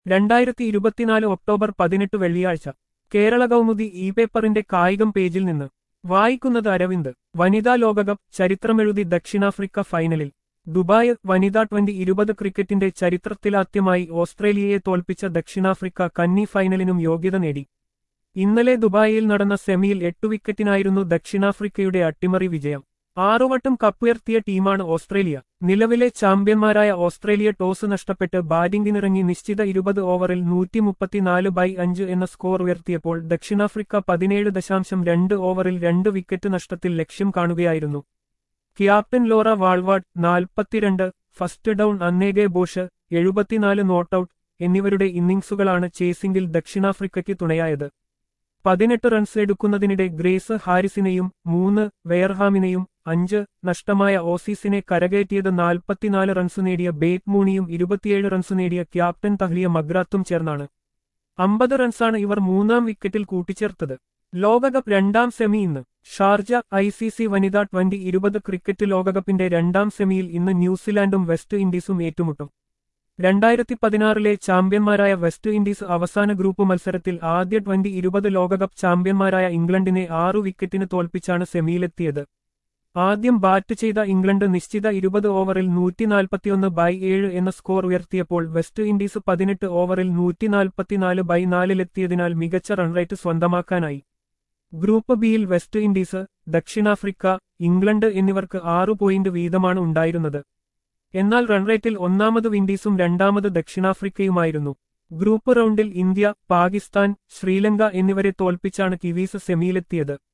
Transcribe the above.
രണ്ടായിരത്തി ഇരുപത്തിനാല് ഒക്ടോബർ പതിനെട്ട് വെള്ളിയാഴ്ച കേരള കൗമുദി ഇ പേപ്പറിന്റെ കായികം പേജിൽ നിന്ന് വായിക്കുന്നത് അരവിന്ദ് വനിതാ ലോകകപ്പ് ചരിത്രമെഴുതി ദക്ഷിണാഫ്രിക്ക ഫൈനലിൽ ദുബായ് വനിതാ ട്വന്റി ഇരുപത് ക്രിക്കറ്റിന്റെ ചരിത്രത്തിലാദ്യമായി ഓസ്ട്രേലിയയെ തോൽപ്പിച്ച ദക്ഷിണാഫ്രിക്ക കന്നി ഫൈനലിനും യോഗ്യത നേടി ഇന്നലെ ദുബായിൽ നടന്ന സെമിയിൽ എട്ടു വിക്കറ്റിനായിരുന്നു ദക്ഷിണാഫ്രിക്കയുടെ അട്ടിമറി വിജയം ആറുവട്ടം കപ്പുയർത്തിയ ടീമാണ് ഓസ്ട്രേലിയ നിലവിലെ ചാമ്പ്യന്മാരായ ഓസ്ട്രേലിയ ടോസ് നഷ്ടപ്പെട്ട് ബാറ്റിംഗിനിറങ്ങി നിശ്ചിത ഇരുപത് ഓവറിൽ നൂറ്റി മുപ്പത്തിനാല് ബൈ അഞ്ച് എന്ന സ്കോർ ഉയർത്തിയപ്പോൾ ദക്ഷിണാഫ്രിക്ക പതിനേഴ് ദശാംശം രണ്ട് ഓവറിൽ രണ്ട് വിക്കറ്റ് നഷ്ടത്തിൽ ലക്ഷ്യം കാണുകയായിരുന്നു ക്യാപ്റ്റൻ ലോറ വാൾവാഡ് നാൽപ്പത്തിരണ്ട് ഫസ്റ്റ് ഡൌൺ അന്നേഗെ ബോഷ് എഴുപത്തിനാല് നോട്ടൌട്ട് എന്നിവരുടെ ഇന്നിംഗ്സുകളാണ് ചേസിംഗിൽ ദക്ഷിണാഫ്രിക്കയ്ക്ക് തുണയായത് പതിനെട്ട് റൺസ് എടുക്കുന്നതിനിടെ ഗ്രേസ് ഹാരിസിനെയും മൂന്ന് വെയർഹാമിനെയും അഞ്ച് നഷ്ടമായ ഓസീസിനെ കരകയറ്റിയത് നാൽപ്പത്തിനാല് റൺസ് നേടിയ ബേറ്റ് മൂണിയും ഇരുപത്തിയേഴ് റൺസ് നേടിയ ക്യാപ്റ്റൻ തഹ്ലിയ മഗ്രാത്തും ചേർന്നാണ് അമ്പത് റൺസാണ് ഇവർ മൂന്നാം വിക്കറ്റിൽ കൂട്ടിച്ചേർത്തത് ലോകകപ്പ് രണ്ടാം സെമി ഇന്ന് ഷാർജ ഐ സി സി വനിതാ ട്വന്റി ഇരുപത് ക്രിക്കറ്റ് ലോകകപ്പിന്റെ രണ്ടാം സെമിയിൽ ഇന്ന് ന്യൂസിലാൻഡും വെസ്റ്റ് ഇൻഡീസും ഏറ്റുമുട്ടും രണ്ടായിരത്തി പതിനാറിലെ ചാമ്പ്യന്മാരായ വെസ്റ്റ് ഇൻഡീസ് അവസാന ഗ്രൂപ്പ് മത്സരത്തിൽ ആദ്യ ട്വന്റി ഇരുപത് ലോകകപ്പ് ചാമ്പ്യന്മാരായ ഇംഗ്ലണ്ടിനെ ആറു വിക്കറ്റിന് തോൽപ്പിച്ചാണ് സെമിയിലെത്തിയത് ആദ്യം ബാറ്റ് ചെയ്ത ഇംഗ്ലണ്ട് നിശ്ചിത ഇരുപത് ഓവറിൽ നൂറ്റിനാൽപ്പത്തിയൊന്ന് ബൈ ഏഴ് എന്ന സ്കോർ ഉയർത്തിയപ്പോൾ വെസ്റ്റ് ഇൻഡീസ് പതിനെട്ട് ഓവറിൽ നൂറ്റിനാൽപ്പത്തിനാല് ബൈ നാലിലെത്തിയതിനാൽ മികച്ച റൺറേറ്റ് സ്വന്തമാക്കാനായി ഗ്രൂപ്പ് ബിയിൽ വെസ്റ്റ് ഇൻഡീസ് ദക്ഷിണാഫ്രിക്ക ഇംഗ്ലണ്ട് എന്നിവർക്ക് ആറു പോയിന്റ് വീതമാണ് ഉണ്ടായിരുന്നത് എന്നാൽ റൺറേറ്റിൽ ഒന്നാമത് വിൻഡീസും രണ്ടാമത് ദക്ഷിണാഫ്രിക്കയുമായിരുന്നു group round India Pakistan Sri Lanka എന്നിവരെ തോൽപ്പിച്ചാണ് കിവീസ് സെമിയിലെത്തിയത്